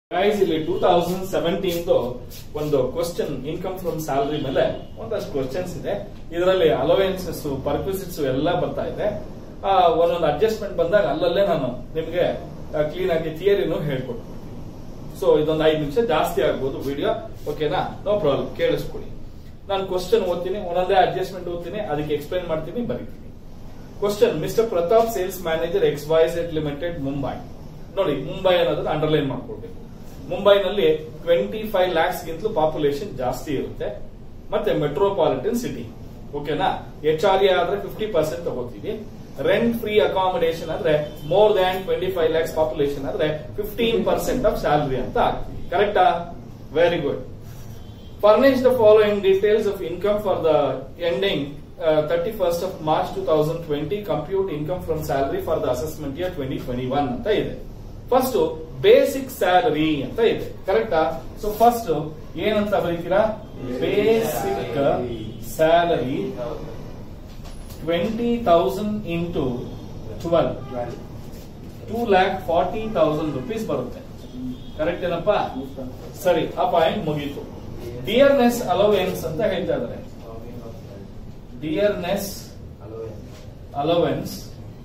Guys ಇಲ್ಲಿ two thousand seventeen ಒಂದು question income from salary ಮೇಲೆ ಒಂದಷ್ಟು ಕ್ವಶನ್ಸ್ ಇದೆ ಇದರಲ್ಲಿ ಅಲೋವೆನ್ಸಸ್ ಪರ್ಕ್ವಿಸಿಟ್ಸ್ ಎಲ್ಲ ಬರ್ತಾ ಇದೆ ಆ, ಒಂದೊಂದು ಅಡ್ಜಸ್ಟ್ಮೆಂಟ್ ಬಂದಾಗ ಅಲ್ಲಲ್ಲೇ ನಾನು ನಿಮಗೆ ಕ್ಲೀನ್ ಆಗಿ ಥಿಯರಿನೂ ಹೇಳ್ಕೊಡ್ತೀನಿ ಸೊ ಇದೊಂದು ಐದು ನಿಮಿಷ ಜಾಸ್ತಿ ಆಗ್ಬೋದು ವಿಡಿಯೋ ಓಕೆನಾ ನೋ ಪ್ರಾಬ್ಲಮ್ ಕೇಳಿಸ್ಕೊಡಿ ನಾನು ಕ್ವಶನ್ ಓದ್ತೀನಿ ಒಂದೊಂದೇ ಅಡ್ಜಸ್ಟ್ಮೆಂಟ್ ಓದ್ತೀನಿ ಅದಕ್ಕೆ ಎಕ್ಸ್ಪ್ಲೈನ್ ಮಾಡ್ತೀನಿ ಬರೀತೀನಿ question mister Pratap sales manager X Y at limited Mumbai ನೋಡಿ ಮುಂಬೈ ಅನ್ನೋದನ್ನ ಅಂಡರ್ಲೈನ್ ಮಾಡ್ಕೊಳ್ಬೇಕು ಮುಂಬೈನಲ್ಲಿ ಟ್ವೆಂಟಿ ಫೈವ್ ಲ್ಯಾಕ್ಸ್ ಗಿಂತಲೂ ಪಾಪ್ಯುಲೇಷನ್ ಜಾಸ್ತಿ ಇರುತ್ತೆ ಮತ್ತೆ ಮೆಟ್ರೋಪಾಲಿಟನ್ ಸಿಟಿ ಓಕೆನಾ ಎಚ್ ಆರ್ ಎ ಆದ್ರೆ ಫಿಫ್ಟಿ ಪರ್ಸೆಂಟ್ ತಗೋತೀವಿ ರೆಂಟ್ ಫ್ರೀ ಅಕಾಮಿಡೇಷನ್ ಅಂದ್ರೆ more than twenty five lakhs population ಆದ್ರೆ ಫಿಫ್ಟೀನ್ ಪರ್ಸೆಂಟ್ ಆಫ್ ಸ್ಯಾಲರಿ ಅಂತ ಆಗ್ತೀವಿ ಕರೆಕ್ಟಾ very good furnish the following details of income for the ending uh, 31st of March 2020 compute income from salary for the assessment year 2021 ಅಂತ ಇದೆ first basic salary ಅಂತ ಇದೆ ಕರೆಕ್ಟಾ so first ಏನಂತ ಬರೀತೀರಾ basic salary twenty thousand into twelve two lakh forty thousand rupees ಬರುತ್ತೆ correct ಏನಪ್ಪಾ ಸರಿ ಆ ಪಾಯಿಂಟ್ ಮುಗೀತು ಡಿಯರ್ನೆಸ್ ಅಲೋವೆನ್ಸ್ ಅಂತ ಹೇಳ್ತಾ ಇದಾರೆ dearness allowance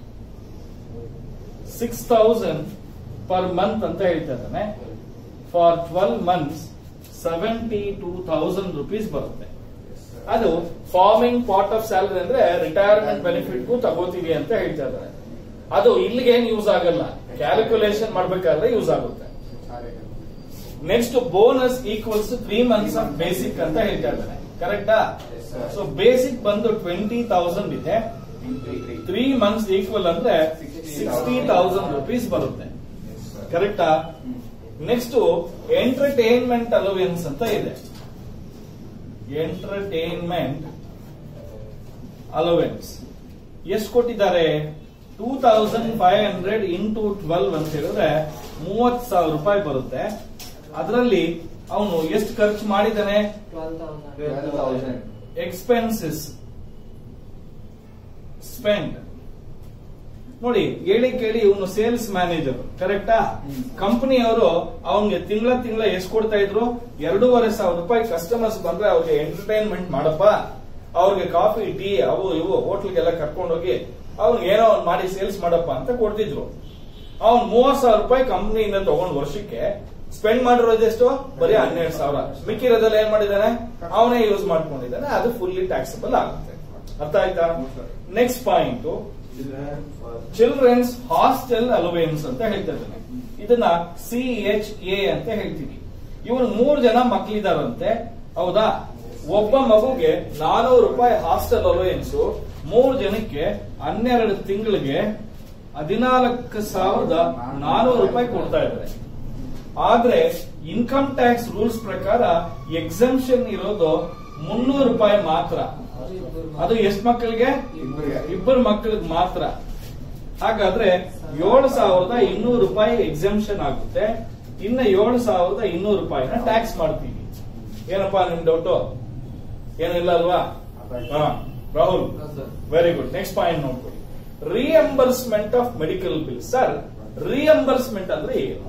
six thousand per month ಅಂತ ಹೇಳ್ತಾ ಇದ್ದಾನೆ for twelve months seventy two thousand rupees ಬರುತ್ತೆ ಅದು ಫಾರ್ಮಿಂಗ್ ಪಾರ್ಟ್ ಆಫ್ ಸ್ಯಾಲರಿ ಅಂದ್ರೆ ರಿಟೈರ್ಮೆಂಟ್ ಬೆನಿಫಿಟ್ಗೂ ತಗೋತೀವಿ ಅಂತ ಹೇಳ್ತಾ ಇದ್ದಾರೆ ಅದು ಇಲ್ಲಿಗೆ ಏನ್ ಯೂಸ್ ಆಗಲ್ಲ ಕ್ಯಾಲ್ಕುಲೇಷನ್ ಮಾಡ್ಬೇಕಾದ್ರೆ ಯೂಸ್ ಆಗುತ್ತೆ next bonus equals three months of basic ಅಂತ ಹೇಳ್ತಾ ಇದ್ದಾರೆ ಕರೆಕ್ಟಾ ಸೊ ಬೇಸಿಕ್ ಬಂದು ಟ್ವೆಂಟಿ ತೌಸಂಡ್ ಇದೆ ತ್ರೀ ಮಂತ್ಸ್ ಈಕ್ವಲ್ ಅಂದ್ರೆ ಸಿಕ್ಸ್ಟಿ ತೌಸಂಡ್ ರುಪೀಸ್ ಬರುತ್ತೆ ಕರೆಕ್ಟಾ ನೆಕ್ಸ್ಟ್ ಎಂಟರ್ಟೈನ್ಮೆಂಟ್ ಅಲೋವೆನ್ಸ್ ಅಂತ ಇದೆ ಎಂಟರ್ಟೈನ್ಮೆಂಟ್ ಅಲೋವೆನ್ಸ್ ಎಷ್ಟು ಕೊಟ್ಟಿದ್ದಾರೆ two thousand five hundred into twelve ಅಂತ ಹೇಳಿದ್ರೆ ಮೂವತ್ ಸಾವಿರ ರೂಪಾಯಿ ಬರುತ್ತೆ ಅದರಲ್ಲಿ ಅವನು ಎಷ್ಟು ಖರ್ಚು ಮಾಡಿದ್ದಾನೆ ಎಕ್ಸ್ಪೆನ್ಸಸ್ ಸ್ಪೆಂಡ್ ನೋಡಿ ಹೇಳಿ ಕೇಳಿ ಇವನು ಸೇಲ್ಸ್ ಮ್ಯಾನೇಜರ್ ಕರೆಕ್ಟಾ ಕಂಪನಿಯವರು ಅವನ್ಗೆ ತಿಂಗಳ ತಿಂಗಳ ಎಷ್ಟು ಕೊಡ್ತಾ ಇದ್ರು ಎರಡೂವರೆ ಸಾವಿರ ರೂಪಾಯಿ ಕಸ್ಟಮರ್ಸ್ ಬಂದ್ರೆ ಅವ್ರಿಗೆ ಎಂಟರ್ಟೈನ್ಮೆಂಟ್ ಮಾಡಪ್ಪ ಅವ್ರಿಗೆ ಕಾಫಿ ಟೀ ಅವು ಇವು ಹೋಟ್ಲ್ಗೆಲ್ಲ ಕರ್ಕೊಂಡೋಗಿ ಅವ್ನಿಗೆ ಏನೋ ಒಂದ್ ಮಾಡಿ ಸೇಲ್ಸ್ ಮಾಡಪ್ಪ ಅಂತ ಕೊಡ್ತಿದ್ರು ಅವ್ನ್ ಮೂವತ್ ಸಾವಿರ ರೂಪಾಯಿ ಕಂಪನಿಯಿಂದ ತಗೊಂಡ್ ವರ್ಷಕ್ಕೆ ಸ್ಪೆಂಡ್ ಮಾಡಿರೋದೆಷ್ಟು ಬರೀ ಹನ್ನೆರಡು ಸಾವಿರ ಮಿಕ್ಕಿರೋದೆಲ್ಲ ಏನ್ ಮಾಡಿದಾನೆ ಅವನೇ ಯೂಸ್ ಮಾಡ್ಕೊಂಡಿದ್ದಾನೆ ಅದು ಫುಲ್ಲಿ ಟ್ಯಾಕ್ಸಬಲ್ ಆಗುತ್ತೆ ಅರ್ಥ ಆಯ್ತಾ next point children's hostel allowance ಅಂತ ಹೇಳ್ತಾ ಇದ್ದಾನೆ ಇದನ್ನ ಸಿ ಎಚ್ ಎ ಅಂತ ಹೇಳ್ತೀವಿ ಇವನು ಮೂರ್ ಜನ ಮಕ್ಳಿದಾರಂತೆ ಹೌದಾ ಒಬ್ಬ ಮಗುಗೆ ನಾನೂರು ರೂಪಾಯಿ ಹಾಸ್ಟೆಲ್ ಅಲೋವೆನ್ಸ್ ಮೂರ್ ಜನಕ್ಕೆ ಹನ್ನೆರಡು ತಿಂಗಳಿಗೆ ಹದಿನಾಲ್ಕು ಸಾವಿರದ ನಾನೂರು ರೂಪಾಯಿ ಕೊಡ್ತಾ ಇದ್ದಾರೆ ಆದ್ರೆ ಇನ್ಕಮ್ ಟ್ಯಾಕ್ಸ್ ರೂಲ್ಸ್ ಪ್ರಕಾರ ಎಕ್ಸಂಪ್ಷನ್ ಇರೋದು ಮುನ್ನೂರು ರೂಪಾಯಿ ಮಾತ್ರ ಅದು ಎಷ್ಟು ಮಕ್ಕಳಿಗೆ ಇಬ್ಬರು ಮಕ್ಕಳಿಗೆ ಮಾತ್ರ ಹಾಗಾದ್ರೆ ಏಳು ಸಾವಿರದ ಇನ್ನೂರು ರೂಪಾಯಿ ಎಕ್ಸಂಪ್ಷನ್ ಆಗುತ್ತೆ ಇನ್ನ ಏಳು ಸಾವಿರದ ಇನ್ನೂರು ರೂಪಾಯಿನ ಟ್ಯಾಕ್ಸ್ ಮಾಡ್ತೀವಿ ಏನಪ್ಪಾ ನಿಮ್ ಡೌಟು ಏನಿಲ್ಲ ಅಲ್ವಾ ಹಾ, Rahul very good next point ನೋಡ್ಕೊಳ್ಳಿ reimbursement of medical bill sir reimbursement ಅಂದ್ರೆ ಏನು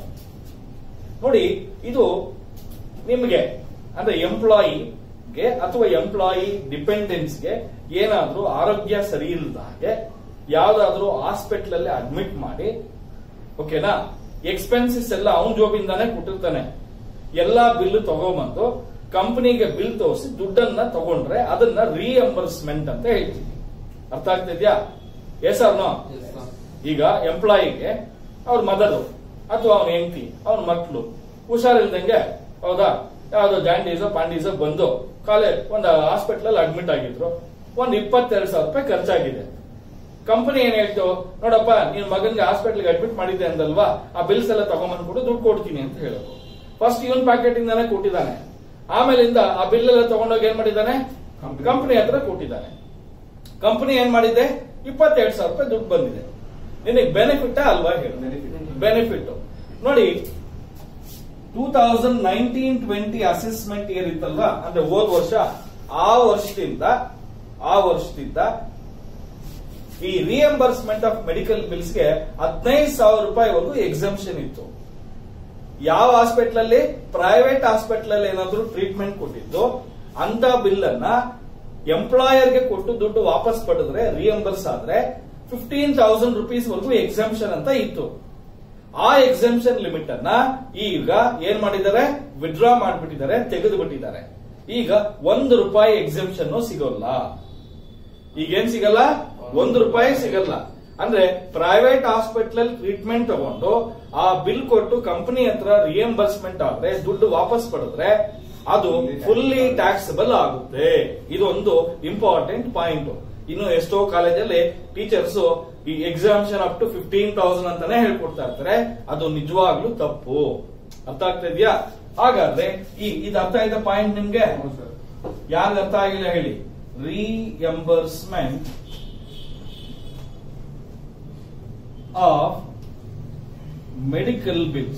ನೋಡಿ ಇದು ನಿಮಗೆ ಅಂದ್ರೆ ಎಂಪ್ಲಾಯಿಗೆ ಅಥವಾ ಎಂಪ್ಲಾಯಿ ಡಿಪೆಂಡೆನ್ಸ್ಗೆ ಏನಾದ್ರೂ ಆರೋಗ್ಯ ಸರಿ ಇಲ್ಲದ ಹಾಗೆ ಯಾವ್ದಾದ್ರೂ ಹಾಸ್ಪಿಟಲ್ ಅಲ್ಲಿ ಅಡ್ಮಿಟ್ ಮಾಡಿ ಓಕೆನಾ ಎಕ್ಸ್ಪೆನ್ಸಸ್ ಎಲ್ಲ ಅವನ ಜೋಬಿಂದಾನೇ ಕೊಟ್ಟಿರ್ತಾನೆ ಎಲ್ಲಾ ಬಿಲ್ ತಗೊಂಬಂದು ಕಂಪನಿಗೆ ಬಿಲ್ ತೋರಿಸಿ ದುಡ್ಡನ್ನ ತಗೊಂಡ್ರೆ ಅದನ್ನ ರಿಯಂಬರ್ಸ್ಮೆಂಟ್ ಅಂತ ಹೇಳ್ತೀವಿ ಅರ್ಥ ಆಗ್ತಿದ್ಯಾ ಎಸ್ ನೋ ಈಗ ಎಂಪ್ಲಾಯಿಗೆ ಅವ್ರ ಮದರು ಅಥವಾ ಅವನ ಹೆಂಡತಿ ಅವನ ಮಕ್ಕಳು ಹುಷಾರಿಲ್ದಂಗೆ ಹೌದಾ ಯಾವ್ದೋ ಜಾಂಡೀಸೋ ಪಾಂಡೀಸೋ ಬಂದು ಕಾಲೇಜ್ ಒಂದು ಹಾಸ್ಪಿಟಲ್ ಅಲ್ಲಿ ಅಡ್ಮಿಟ್ ಆಗಿದ್ರು ಒಂದ್ ಇಪ್ಪತ್ತೆರಡು ಸಾವಿರ ರೂಪಾಯಿ ಖರ್ಚಾಗಿದೆ ಕಂಪನಿ ಏನ್ ಹೇಳ್ತು ನೋಡಪ್ಪ ನಿನ್ ಮಗನ್ಗೆ ಹಾಸ್ಪಿಟಲ್ಗೆ ಅಡ್ಮಿಟ್ ಮಾಡಿದ್ದೆ ಅಂದಲ್ವಾ ಆ ಬಿಲ್ಸ್ ಎಲ್ಲ ತಗೊಂಬಂದ್ಬಿಟ್ಟು ದುಡ್ಡು ಕೊಡ್ತೀನಿ ಅಂತ ಹೇಳೋದು ಫಸ್ಟ್ ಇವನ್ ಪ್ಯಾಕೆಟ್ ಇಂದಾನೆ ಕೊಟ್ಟಿದ್ದಾನೆ ಆಮೇಲಿಂದ ಆ ಬಿಲ್ ಎಲ್ಲ ತಗೊಂಡೋಗಿ ಏನ್ ಮಾಡಿದ್ದಾನೆ ಕಂಪನಿ ಹತ್ರ ಕೊಟ್ಟಿದ್ದಾನೆ ಕಂಪನಿ ಏನ್ ಮಾಡಿದೆ ಇಪ್ಪತ್ತೆರಡು ಸಾವಿರ ರೂಪಾಯಿ ದುಡ್ಡು ಬಂದಿದೆ ನಿನಗೆ ಬೆನಿಫಿಟ್ ಅಲ್ವಾ ಹೇಳು ಬೆನಿಫಿಟ್ ನೋಡಿ two thousand nineteen twenty assessment year ಇತ್ತಲ್ವಾ ಅಂದ್ರೆ ಹೋದ ವರ್ಷ ಆ ವರ್ಷದಿಂದ ಆ ವರ್ಷದಿಂದ ಈ ರಿಯಂಬರ್ಸ್ಮೆಂಟ್ ಆಫ್ ಮೆಡಿಕಲ್ ಬಿಲ್ಸ್ಗೆ ಹದಿನೈದು ಸಾವಿರ ರೂಪಾಯಿವರೆಗೂ ಎಕ್ಸಂಪ್ಷನ್ ಇತ್ತು ಯಾವ ಹಾಸ್ಪಿಟಲ್ ಅಲ್ಲಿ ಪ್ರೈವೇಟ್ ಹಾಸ್ಪಿಟಲ್ ಅಲ್ಲಿ ಏನಾದ್ರು ಟ್ರೀಟ್ಮೆಂಟ್ ಕೊಟ್ಟಿದ್ದು ಅಂತ ಬಿಲ್ ಅನ್ನ ಎಂಪ್ಲಾಯರ್ ಗೆ ಕೊಟ್ಟು ದುಡ್ಡು ವಾಪಸ್ ಪಡೆದ್ರೆ ರಿಯಂಬರ್ಸ್ ಆದ್ರೆ ಫಿಫ್ಟೀನ್ ತೌಸಂಡ್ ರುಪೀಸ್ ವರೆಗೂ ಎಕ್ಸಾಮ್ಷನ್ ಅಂತ ಇತ್ತು ಆ ಎಕ್ಸಾಮ್ಷನ್ ಲಿಮಿಟ್ ಅನ್ನ ಈಗ ಏನ್ ಮಾಡಿದ್ದಾರೆ ವಿಡ್ರಾ ಮಾಡ್ಬಿಟ್ಟಿದ್ದಾರೆ ತೆಗೆದು ಬಿಟ್ಟಿದ್ದಾರೆ ಈಗ ಒಂದು ರೂಪಾಯಿ ಎಕ್ಸಾಮ್ಷನ್ ಸಿಗೋಲ್ಲ ಈಗ ಏನ್ ಸಿಗಲ್ಲ ಒಂದು ರೂಪಾಯಿ ಸಿಗಲ್ಲ ಅಂದ್ರೆ ಪ್ರೈವೇಟ್ ಹಾಸ್ಪಿಟಲ್ ಟ್ರೀಟ್ಮೆಂಟ್ ತಗೊಂಡು ಆ ಬಿಲ್ ಕೊಟ್ಟು ಕಂಪನಿ ಹತ್ರ ರಿಯಂಬರ್ಸ್ಮೆಂಟ್ ಆದ್ರೆ ದುಡ್ಡು ವಾಪಸ್ ಪಡೆದ್ರೆ ಅದು ಫುಲ್ಲಿ ಟ್ಯಾಕ್ಸಬಲ್ ಆಗುತ್ತೆ ಇದೊಂದು ಇಂಪಾರ್ಟೆಂಟ್ ಪಾಯಿಂಟ್ ಇನ್ನು ಎಷ್ಟೋ ಕಾಲೇಜಲ್ಲಿ ಟೀಚರ್ಸ್ ಈ exemption up to fifteen thousand ಅಂತಾನೆ ಹೇಳ್ಕೊಡ್ತಾ ಇರ್ತಾರೆ ಅದು ನಿಜವಾಗ್ಲೂ ತಪ್ಪು ಅರ್ಥ ಆಗ್ತಾ ಇದೆಯಾ ಹಾಗಾದ್ರೆ ಈ ಇದು ಅರ್ಥ ಆಯ್ತಾ ಪಾಯಿಂಟ್ ನಿಮ್ಗೆ ಯಾರಿಗ ಅರ್ಥ ಆಗಿಲ್ಲ ಹೇಳಿ reimbursement of medical bills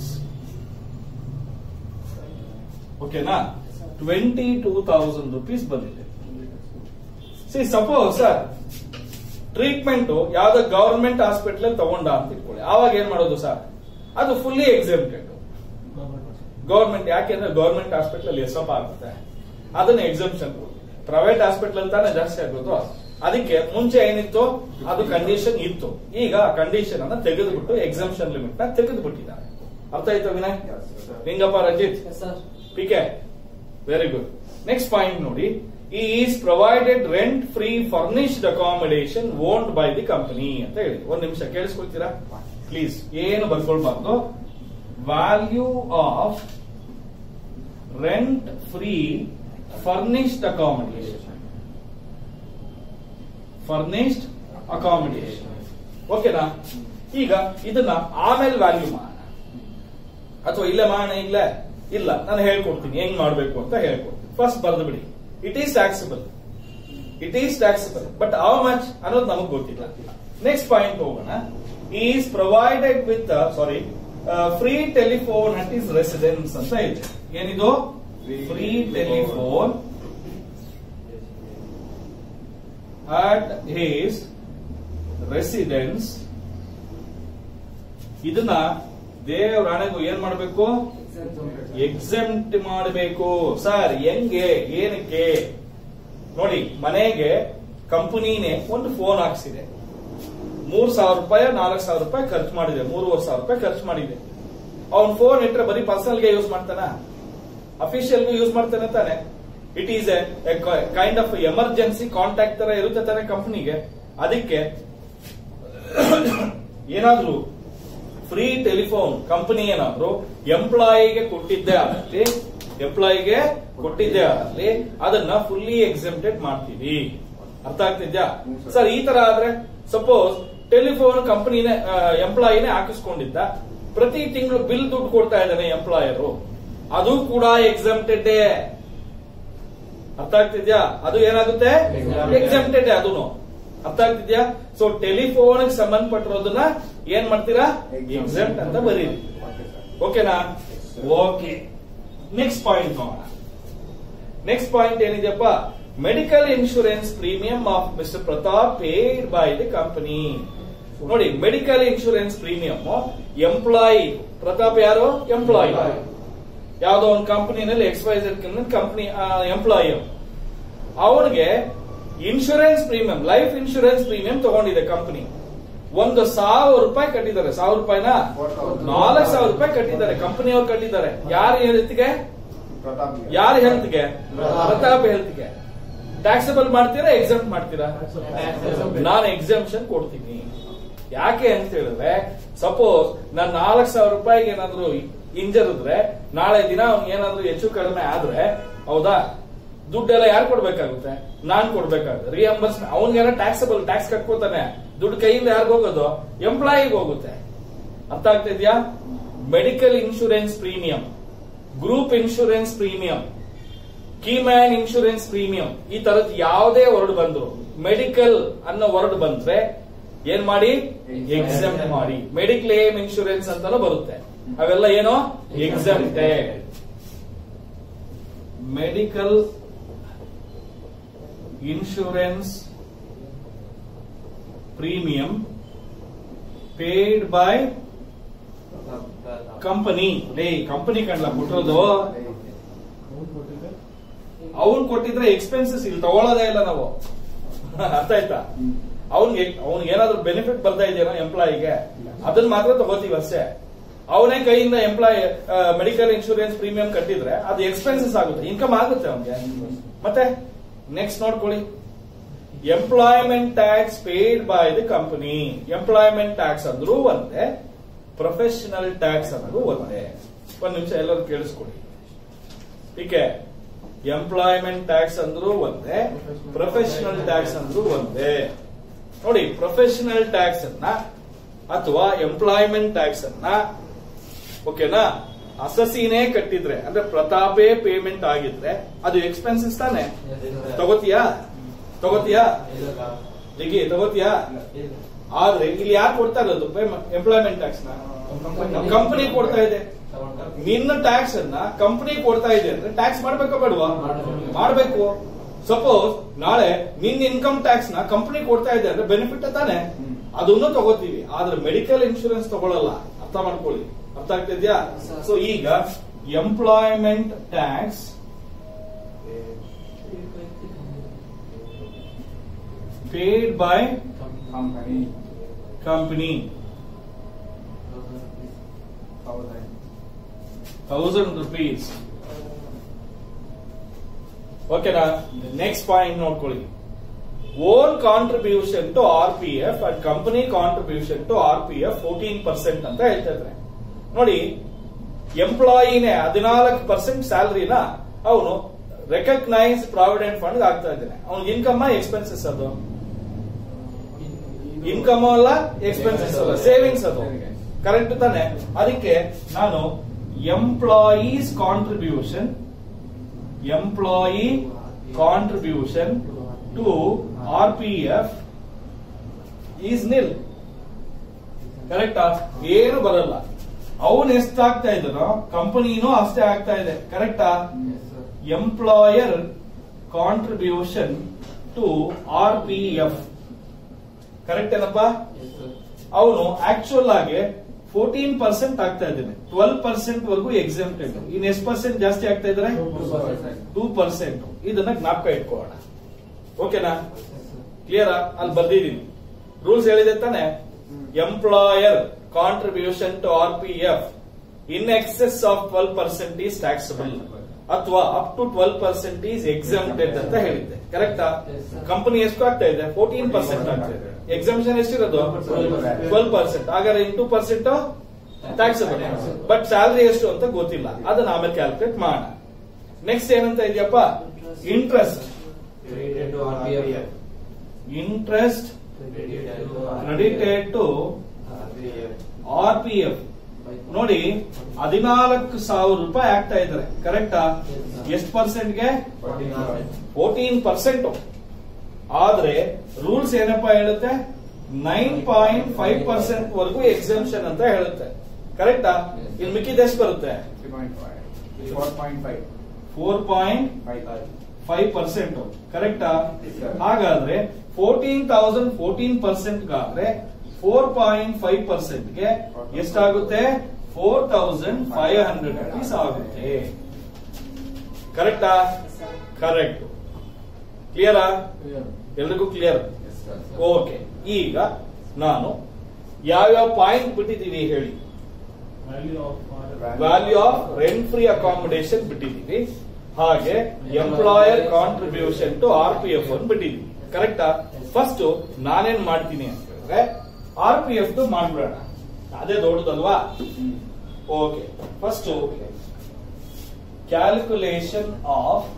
ಓಕೆನಾ ಟ್ವೆಂಟಿ ಟೂ ತೌಸಂಡ್ ರುಪೀಸ್ ಬಂದಿದೆ ಸಿ ಸಪೋಸ್ ಸರ್ ಟ್ರೀಟ್ಮೆಂಟ್ ಯಾವ್ದೋ ಗವರ್ಮೆಂಟ್ ಹಾಸ್ಪಿಟಲ್ ತಗೊಂಡ ಅಂತ ಇಟ್ಕೊಳ್ಳಿ ಆವಾಗ ಏನ್ ಮಾಡೋದು ಸರ್ ಅದು ಫುಲ್ಲಿ ಎಕ್ಸಾಮ್ಟೆಡ್ ಗವರ್ಮೆಂಟ್ ಯಾಕೆಂದ್ರೆ ಗವರ್ಮೆಂಟ್ ಹಾಸ್ಪಿಟಲ್ ಅಲ್ಲಿ ಎಸ್ ಆಗುತ್ತೆ ಅದನ್ನ ಎಕ್ಸಾಮ್ಷನ್ ಪ್ರೈವೇಟ್ ಹಾಸ್ಪಿಟಲ್ ಅಂತಾನೆ ಜಾಸ್ತಿ ಆಗೋದು ಅದಕ್ಕೆ ಮುಂಚೆ ಏನಿತ್ತು ಅದು ಕಂಡೀಷನ್ ಇತ್ತು ಈಗ ಆ ಕಂಡೀಷನ್ ಅನ್ನ ತೆಗೆದುಬಿಟ್ಟು ಎಕ್ಸಾಮ್ಷನ್ ಲಿಮಿಟ್ ನ ತೆಗೆದು ಬಿಟ್ಟಿದ್ದಾರೆ ಅರ್ಥ ಆಯ್ತಾ Vinay Lingappa Ranjit P K very good next point ನೋಡಿ is provided rent free furnished accommodation owned by the company ಅಂತ ಹೇಳಿ ಒಂದ್ ನಿಮಿಷ ಕೇಳಿಸ್ಕೊಳ್ತೀರಾ ಪ್ಲೀಸ್ ಏನು ಬರ್ಕೊಳ್ಬಾರ್ದು value of rent free furnished accommodation furnished accommodation ಓಕೆನಾ ಈಗ ಇದನ್ನ ಆಮೇಲೆ ವ್ಯಾಲ್ಯೂ ಮಾಡೋಣ ಅಥವಾ ಇಲ್ಲೇ ಮಾಡೋಣ ಇಲ್ಲೇ ಇಲ್ಲ ನಾನು ಹೇಳ್ಕೊಡ್ತೀನಿ ಹೆಂಗ್ ಮಾಡ್ಬೇಕು ಅಂತ ಹೇಳ್ಕೊಡ್ತೀನಿ ಫಸ್ಟ್ ಬರೆದು ಬಿಡಿ it is taxable it is taxable but how much ಅನ್ನೋದು ನಮಗೆ ಗೊತ್ತಿಲ್ಲ ನೆಕ್ಸ್ಟ್ ಪಾಯಿಂಟ್ ಹೋಗೋಣ is provided with sorry free telephone at his residence ಅಂತ ಇದೆ ಏನಿದು free telephone at his residence ಇದನ್ನ ದೇವ್ರ ಹಣೆಗೂ ಏನ್ ಮಾಡಬೇಕು ಎಕ್ಸೆಂಟ್ ಮಾಡಬೇಕು ಸರ್ ಹೆಂಗೆ ಏನಕ್ಕೆ ನೋಡಿ ಮನೆಗೆ ಕಂಪನಿನೇ ಒಂದು ಫೋನ್ ಹಾಕ್ಸಿದೆ ಮೂರ್ ಸಾವಿರ ರೂಪಾಯಿ ನಾಲ್ಕು ಸಾವಿರ ರೂಪಾಯಿ ಖರ್ಚು ಮಾಡಿದೆ ಮೂರುವರೆ ಸಾವಿರ ರೂಪಾಯಿ ಖರ್ಚು ಮಾಡಿದೆ ಅವ್ನ್ ಫೋನ್ ಇಟ್ರೆ ಬರೀ ಪರ್ಸನಲ್ ಗೆ ಯೂಸ್ ಮಾಡ್ತಾನ ಅಫಿಷಿಯಲ್ಗೂ ಯೂಸ್ ಮಾಡ್ತಾನೆ ತಾನೆ it is a kind of emergency contact ತರ ಇರುತ್ತೆ ತಾನೆ ಕಂಪನಿಗೆ ಅದಕ್ಕೆ ಏನಾದ್ರೂ ಫ್ರೀ ಟೆಲಿಫೋನ್ ಕಂಪನಿ ಏನಾದ್ರು ಎಂಪ್ಲಾಯಿಗೆ ಕೊಟ್ಟಿದ್ದೇ ಆಗಲಿ ಎಂಪ್ಲಾಯಿಗೆ ಕೊಟ್ಟಿದ್ದೇ ಆಗಲಿ ಅದನ್ನ ಫುಲ್ಲಿ ಎಕ್ಸೆಂಪ್ಟೆಡ್ ಮಾಡ್ತೀವಿ ಅರ್ಥ ಆಗ್ತಿದ್ಯಾ ಸರ್ ಈ ತರ ಆದ್ರೆ ಸಪೋಸ್ ಟೆಲಿಫೋನ್ ಕಂಪನಿನೇ ಎಂಪ್ಲಾಯಿನೇ ಹಾಕಿಸ್ಕೊಂಡಿದ್ದ ಪ್ರತಿ ತಿಂಗಳು ಬಿಲ್ ದುಡ್ಡು ಕೊಡ್ತಾ ಇದ್ದಾನೆ ಎಂಪ್ಲಾಯರು ಅದು ಕೂಡ ಎಕ್ಸಮ್ಟೆಡ್ ಅರ್ಥ ಆಗ್ತಿದ್ಯಾ ಅದು ಏನಾಗುತ್ತೆ ಎಕ್ಸಮ್ಟೆಡ್ ಅದನ್ನು ಅರ್ಥ ಆಗ್ತಿದ್ಯಾ ಸೊ ಟೆಲಿಫೋನ್ ಸಂಬಂಧಪಟ್ಟಿರೋದನ್ನ ಏನ್ ಮಾಡ್ತೀರಾ ಎಕ್ಸೆಂಟ್ ಅಂತ ಬರೀರಿ ಓಕೆನಾ ಓಕೆ ನೆಕ್ಸ್ಟ್ ಪಾಯಿಂಟ್ ನೋಡೋಣ ನೆಕ್ಸ್ಟ್ ಪಾಯಿಂಟ್ ಏನಿದೆಯಪ್ಪ medical insurance premium of mister Pratap paid by the company ನೋಡಿ medical insurance premium employee Pratap ಯಾರು ಎಂಪ್ಲಾಯಿ ಯಾವ್ದೋ ಒಂದು ಕಂಪನಿನಲ್ಲಿ ಎಕ್ಸ್ವೈಸರ್ ಕಂಪನಿ ಎಂಪ್ಲಾಯಿ ಅವನಿಗೆ insurance premium life insurance premium ತಗೊಂಡಿದೆ ಕಂಪನಿ ಒಂದು ಸಾವಿರ ರೂಪಾಯಿ ಕಟ್ಟಿದ್ದಾರೆ ಸಾವಿರ ರೂಪಾಯಿನ ನಾಲ್ಕು ಸಾವಿರ ರೂಪಾಯಿ ಕಟ್ಟಿದ್ದಾರೆ ಕಂಪನಿಯವ್ರು ಕಟ್ಟಿದ್ದಾರೆ ಯಾರ ಹೆಲ್ತ್ಗೆ ಯಾರ ಹೆಲ್ತ್ಗೆ ಪ್ರತಾಪ್ ಹೆಲ್ತ್ಗೆ ಟ್ಯಾಕ್ಸಬಲ್ ಮಾಡ್ತೀರಾ ಎಕ್ಸಾಮ್ ಮಾಡ್ತೀರಾ ನಾನು ಎಕ್ಸಾಮ್ಷನ್ ಕೊಡ್ತೀನಿ ಯಾಕೆ ಅಂತ ಹೇಳಿದ್ರೆ ಸಪೋಸ್ ನಾನು ನಾಲ್ಕು ಸಾವಿರ ರೂಪಾಯಿಗೆ ಏನಾದ್ರು ಇಂಜರ್ ಇದ್ರೆ ನಾಳೆ ದಿನ ಅವ್ನಿಗೆ ಏನಾದ್ರು ಹೆಚ್ಚು ಕಡಿಮೆ ಆದ್ರೆ ಹೌದಾ ದುಡ್ಡೆಲ್ಲ ಯಾರು ಕೊಡ್ಬೇಕಾಗುತ್ತೆ ನಾನ್ ಕೊಡ್ಬೇಕಾಗುತ್ತೆ ರಿಯಂಬರ್ಸ್ ಅವ್ನಿಗೆಲ್ಲ ಟ್ಯಾಕ್ಸಬಲ್ ಟ್ಯಾಕ್ಸ್ ಕಟ್ಕೋತಾನೆ ದುಡ್ಡು ಕೈಯಿಂದ ಯಾರಿಗ ಹೋಗೋದು ಎಂಪ್ಲಾಯಿಗೆ ಹೋಗುತ್ತೆ ಅರ್ಥ ಆಗ್ತಿದ್ಯಾ medical insurance premium group insurance premium keyman insurance premium ಈ ತರದ್ ಯಾವುದೇ ವರ್ಡ್ ಬಂದ್ರು ಮೆಡಿಕಲ್ ಅನ್ನೋ ವರ್ಡ್ ಬಂದ್ರೆ ಏನ್ ಮಾಡಿ ಎಕ್ಸಾಮ್ ಮಾಡಿ ಮೆಡಿಕ್ಲೇಮ್ ಇನ್ಶೂರೆನ್ಸ್ ಅಂತಾನು ಬರುತ್ತೆ ಅವೆಲ್ಲ ಏನೋ exempted medical insurance premium paid by company ಲೇ ಕಂಪನಿ ಕಣ್ಲ ಕೊಟ್ಟಿರೋದು ಅವ್ನ್ ಕೊಟ್ಟಿದ್ರೆ ಎಕ್ಸ್ಪೆನ್ಸಸ್ ಇಲ್ಲಿ ತಗೊಳ್ಳೋದೇ ಇಲ್ಲ ನಾವು ಅರ್ಥ ಆಯ್ತಾ ಅವ್ನ್ಗೆ ಅವ್ನಿಗೆ ಏನಾದ್ರು ಬೆನಿಫಿಟ್ ಬರ್ತಾ ಇದೆಯೋ ಎಂಪ್ಲಾಯಿಗೆ ಅದನ್ನ ಮಾತ್ರ ತಗೋತೀವಿ ಅಷ್ಟೇ ಅವನೇ ಕೈಯಿಂದ ಎಂಪ್ಲಾಯ್ ಮೆಡಿಕಲ್ ಇನ್ಶೂರೆನ್ಸ್ ಪ್ರೀಮಿಯಂ ಕಟ್ಟಿದ್ರೆ ಅದು ಎಕ್ಸ್ಪೆನ್ಸಸ್ ಆಗುತ್ತೆ ಇನ್ಕಮ್ ಆಗುತ್ತೆ ಅವನಿಗೆ ಮತ್ತೆ ನೆಕ್ಸ್ಟ್ ನೋಡ್ಕೊಳ್ಳಿ employment tax paid by the company employment tax ಅಂದ್ರೂ ಒಂದೇ ಪ್ರೊಫೆಷನಲ್ ಟ್ಯಾಕ್ಸ್ ಅಂದ್ರೂ ಒಂದೇ ಒಂದ್ ನಿಮಿಷ ಎಲ್ಲರೂ ಕೇಳಿಸ್ಕೊಳ್ಳಿ ಟೀಕೆ ಎಂಪ್ಲಾಯ್ಮೆಂಟ್ ಟ್ಯಾಕ್ಸ್ ಅಂದ್ರೂ ಒಂದೇ ಪ್ರೊಫೆಷನಲ್ ಟ್ಯಾಕ್ಸ್ ಅಂದ್ರೂ ಒಂದೇ ನೋಡಿ ಪ್ರೊಫೆಷನಲ್ ಟ್ಯಾಕ್ಸ್ ಅನ್ನ ಅಥವಾ ಎಂಪ್ಲಾಯ್ಮೆಂಟ್ ಟ್ಯಾಕ್ಸ್ ಅನ್ನ ಓಕೆನಾ ಅಸಸಿನೇ ಕಟ್ಟಿದ್ರೆ ಅಂದ್ರೆ ಪ್ರತಾಪೇ ಪೇಮೆಂಟ್ ಆಗಿದ್ರೆ ಅದು ಎಕ್ಸ್ಪೆನ್ಸಸ್ ತಾನೆ ತಗೋತೀಯಾ ತಗೋತೀಯಾ ಜಿಗಿ ತಗೋತೀಯಾ ಆದ್ರೆ ಇಲ್ಲಿ ಯಾರು ಕೊಡ್ತಾ ಇರೋದು ಎಂಪ್ಲಾಯ್ಮೆಂಟ್ ಟ್ಯಾಕ್ಸ್ ನ ಕಂಪನಿ ಕೊಡ್ತಾ ಇದೆ ನಿನ್ನ ಟ್ಯಾಕ್ಸ್ ಅನ್ನ ಕಂಪನಿ ಕೊಡ್ತಾ ಇದೆ ಅಂದ್ರೆ ಟ್ಯಾಕ್ಸ್ ಮಾಡ್ಬೇಕಾ ಬೇಡವಾ ಮಾಡ್ಬೇಕು ಸಪೋಸ್ ನಾಳೆ ನಿನ್ ಇನ್ಕಮ್ ಟ್ಯಾಕ್ಸ್ ನ ಕಂಪನಿ ಕೊಡ್ತಾ ಇದೆ ಅಂದ್ರೆ ಬೆನಿಫಿಟ್ ತಾನೆ ಅದನ್ನು ತಗೋತೀವಿ ಆದ್ರೆ ಮೆಡಿಕಲ್ ಇನ್ಶೂರೆನ್ಸ್ ತಗೊಳ್ಳಲ್ಲ ಅರ್ಥ ಮಾಡ್ಕೊಳ್ಳಿ ಅರ್ಥ ಆಗ್ತಿದ್ಯಾ ಸೊ ಈಗ employment tax paid by company company thousand rupees ಓಕೆನಾ ನೆಕ್ಸ್ಟ್ ಪಾಯಿಂಟ್ ನೋಡ್ಕೊಳ್ಳಿ own contribution to R P F and company contribution to R P F fourteen percent ಅಂತ ಹೇಳ್ತಾ ಇದ್ರೆ ನೋಡಿ ಎಂಪ್ಲಾಯಿನೇ ಹದಿನಾಲ್ಕು ಪರ್ಸೆಂಟ್ ಸ್ಯಾಲರಿನ ಅವನು ರೆಕಗ್ನೈಸ್ ಪ್ರಾವಿಡೆಂಟ್ ಫಂಡ್ ಆಗ್ತಾ ಇದ್ದಾನೆ ಅವ್ನ ಇನ್ಕಮ್ ಎಕ್ಸ್ಪೆನ್ಸಸ್ ಅದು ಇನ್ಕಮ್ ಅಲ್ಲ ಎಕ್ಸ್ಪೆನ್ಸಸ್ ಅಲ್ಲ ಸೇವಿಂಗ್ಸ್ ಅದು ಕರೆಕ್ಟ್ ತಾನೆ ಅದಕ್ಕೆ ನಾನು employee's contribution employee contribution to R P F is nil ಕರೆಕ್ಟಾ ಏನು ಬರಲ್ಲ ಅವನ್ ಎಷ್ಟಾಗ್ತಾ ಇದ್ದಾನೋ ಕಂಪನಿನೂ ಅಷ್ಟೇ ಆಗ್ತಾ ಇದೆ ಕರೆಕ್ಟಾ employer contribution to R P F correct ಏನಪ್ಪ ಅವನು ಆಕ್ಚುಯಲ್ ಆಗಿ ಫೋರ್ಟೀನ್ ಪರ್ಸೆಂಟ್ ಆಗ್ತಾ ಇದ್ದಾನೆ ಟ್ವೆಲ್ ಪರ್ಸೆಂಟ್ ವರೆಗೂ ಎಕ್ಸಾಮ್ಟೆಡ್ ಇನ್ ಎಷ್ಟು ಪರ್ಸೆಂಟ್ ಜಾಸ್ತಿ ಆಗ್ತಾ ಇದ್ರೆ ಟೂ ಪರ್ಸೆಂಟ್ ಇದನ್ನ ಜ್ಞಾಪಕ ಇಟ್ಕೊಳ್ಳೋಣ ಓಕೆನಾ ಕ್ಲಿಯರ್ ಅಲ್ಲಿ ಬರ್ದಿದೀನಿ ರೂಲ್ಸ್ ಹೇಳಿದೆ ತಾನೆ employer contribution to R P F in excess of twelve percent is taxable ಅಥವಾ up to twelve percent is exempted ಅಂತ ಹೇಳಿದ್ದೆ ಕರೆಕ್ಟಾ ಕಂಪನಿ ಎಷ್ಟು ಆಗ್ತಾ ಇದೆ ಫೋರ್ಟೀನ್ ಪರ್ಸೆಂಟ್ ಆಗ್ತಾ ಇದೆ ಎಕ್ಸಾಮಿಷನ್ ಎಷ್ಟಿರೋದು ಟ್ವೆಲ್ ಪರ್ಸೆಂಟ್ ಹಾಗಾದ್ರೆ into percent taxable but salary ಎಷ್ಟು ಅಂತ ಗೊತ್ತಿಲ್ಲ ಅದನ್ನ ಆಮೇಲೆ ಕ್ಯಾಲ್ಕುಲೇಟ್ ಮಾಡೋಣ ನೆಕ್ಸ್ಟ್ ಏನಂತ ಇದೆಯಪ್ಪ interest interest credited to R P F ನೋಡಿ ಹದಿನಾಲ್ಕು ಸಾವಿರ ರೂಪಾಯಿ ಆಗ್ತಾ ಇದ್ದಾರೆ ಕರೆಕ್ಟಾ ಎಷ್ಟು ಪರ್ಸೆಂಟ್ಗೆ ಫೋರ್ಟೀನ್ ಪರ್ಸೆಂಟ್ ಆದ್ರೆ ರೂಲ್ಸ್ ಏನಪ್ಪಾ ಹೇಳುತ್ತೆ ನೈನ್ ಪಾಯಿಂಟ್ ಫೈವ್ ಪರ್ಸೆಂಟ್ ವರೆಗೂ ಎಕ್ಸಾಮ್ಷನ್ ಅಂತ ಹೇಳುತ್ತೆ ಕರೆಕ್ಟಾ ಇಲ್ಲಿ ಮಿಕ್ಕಿದ ಎಷ್ಟು ಬರುತ್ತೆ four point five four point five percent ಕರೆಕ್ಟಾ ಹಾಗಾದ್ರೆ ಫೋರ್ಟೀನ್ ತೌಸಂಡ್ ಫೋರ್ಟೀನ್ ಪರ್ಸೆಂಟ್ ಆದ್ರೆ ಫೋರ್ ಪಾಯಿಂಟ್ ಫೈವ್ ಪರ್ಸೆಂಟ್ ಗೆ ಎಷ್ಟಾಗುತ್ತೆ four thousand five hundred rupees ಆಗುತ್ತೆ ಕರೆಕ್ಟಾ ಕರೆಕ್ಟ್ ಕ್ಲಿಯರಾ ಎಲ್ರಿಗೂ ಕ್ಲಿಯರ್ ಓಕೆ ಈಗ ನಾನು ಯಾವ್ಯಾವ ಪಾಯಿಂಟ್ ಬಿಟ್ಟಿದ್ದೀವಿ ಹೇಳಿ value of rent free accommodation ಬಿಟ್ಟಿದ್ದೀವಿ ಹಾಗೆ employer contribution to R P F ಅನ್ನು ಬಿಟ್ಟಿದ್ದೀವಿ ಕರೆಕ್ಟಾ ಫಸ್ಟ್ ನಾನೇನ್ ಮಾಡ್ತೀನಿ ಅಂತ ಹೇಳಿದ್ರೆ ಆರ್ ಪಿ ಎಫ್ ಮಾಡ್ಬಿಡೋಣ ಅದೇ ದೊಡ್ಡದಲ್ವಾ okay first calculation of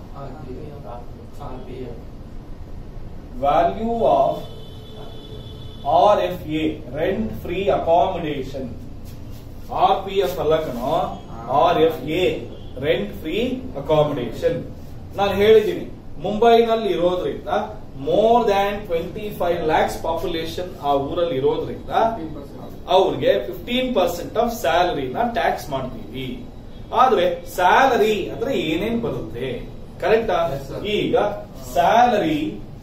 value of R F A rent free accommodation R P F ಅಲ್ಲ ಕಣೋ R F A rent free accommodation ನಾನು ಹೇಳಿದ್ದೀನಿ ಮುಂಬೈನಲ್ಲಿ ಇರೋದ್ರಿಂದ more than twenty five lakhs population ಆ ಊರಲ್ಲಿ ಇರೋದ್ರಿಂದ ಅವ್ರಿಗೆ ಫಿಫ್ಟೀನ್ ಪರ್ಸೆಂಟ್ ಆಫ್ ಸ್ಯಾಲರಿನ ಟ್ಯಾಕ್ಸ್ ಮಾಡ್ತೀವಿ ಆದ್ರೆ ಸ್ಯಾಲರಿ ಅಂದ್ರೆ ಏನೇನ್ ಬರುತ್ತೆ ಕರೆಕ್ಟಾ Yes, sir. ಈಗ salary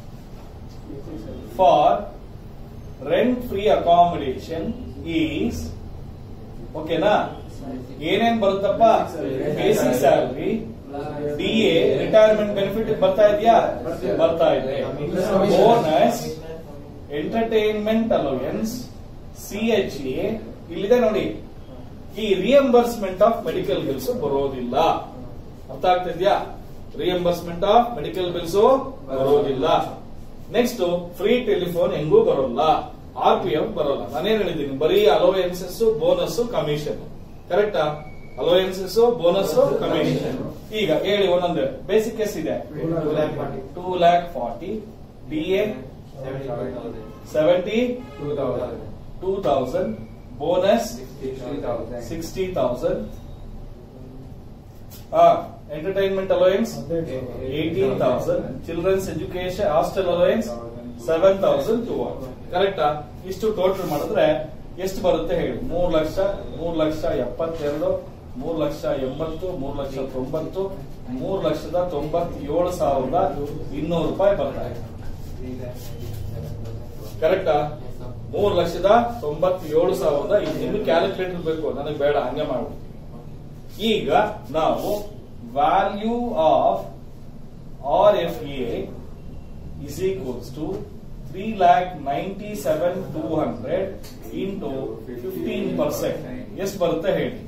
for rent free accommodation is ಓಕೆನಾ ಏನೇನ್ ಬರುತ್ತಪ್ಪ basic salary D A retirement benefit ಬರ್ತಾ ಇದೆಯಾ ಬರ್ತಾ ಇದೆ bonus entertainment allowance C H A ಇಲ್ಲಿದೆ ನೋಡಿ ಈ ರಿಯಂಬರ್ಸ್ಮೆಂಟ್ ಆಫ್ ಮೆಡಿಕಲ್ ಬಿಲ್ಸ್ ಬರೋದಿಲ್ಲ ಅರ್ಥ ಆಗ್ತಿದ್ಯಾ ರಿಯಂಬರ್ಸ್ಮೆಂಟ್ ಆಫ್ ಮೆಡಿಕಲ್ ಬಿಲ್ಸ್ ಬರೋದಿಲ್ಲ ನೆಕ್ಸ್ಟ್ ಫ್ರೀ ಟೆಲಿಫೋನ್ ಹೆಂಗೂ ಬರೋಲ್ಲ ಆರ್ ಪಿ ಎಫ್ ಬರೋಲ್ಲ ನಾನೇನ್ ಹೇಳಿದ್ದೀನಿ ಬರೀ ಅಲೋಯನ್ಸಸ್ ಬೋನಸ್ ಕಮಿಷನ್ ಕರೆಕ್ಟಾ ಅಲೋಯನ್ಸಸ್ ಬೋನಸ್ ಕಮಿಷನ್ ಈಗ ಹೇಳಿ ಒಂದೊಂದು ಬೇಸಿಕ್ ಎಷ್ಟಿದೆ two lakh forty D A seventy Two thousand. Two thousand bonus Sixty thousand. Sixty thousand entertainment allowance eighteen thousand children's education hostel allowance seven thousand two ಕರೆಕ್ಟಾ ಇಷ್ಟು total ಮಾಡಿದ್ರೆ ಎಷ್ಟು ಬರುತ್ತೆ ಹೇಳಿ ಮೂರ್ ಲಕ್ಷ ಮೂರ್ ಲಕ್ಷ ಎಪ್ಪತ್ತೆರಡು ಮೂರ್ ಲಕ್ಷ ಎಂಬತ್ತು ಮೂರ್ ಲಕ್ಷ ತೊಂಬತ್ತು ಮೂರ್ ಲಕ್ಷದ ತೊಂಬತ್ತೇಳು ಸಾವಿರದ ಇನ್ನೂರು ರೂಪಾಯಿ ಬರ್ತಾ ಇದೆ ಕರೆಕ್ಟಾ ಮೂರ್ ಲಕ್ಷದ ತೊಂಬತ್ತೇಳು ಸಾವಿರದ ಇದು ನಿಮ್ಗೆ ಕ್ಯಾಲ್ಕುಲೇಟರ್ ಬೇಕು ನನಗೆ ಬೇಡ ಹಂಗೆ ಮಾಡಿ ಈಗ ನಾವು value of R F A is equals to three lakh ninety seven two hundred into fifteen percent ಎಷ್ಟು ಬರುತ್ತೆ ಹೇಳಿ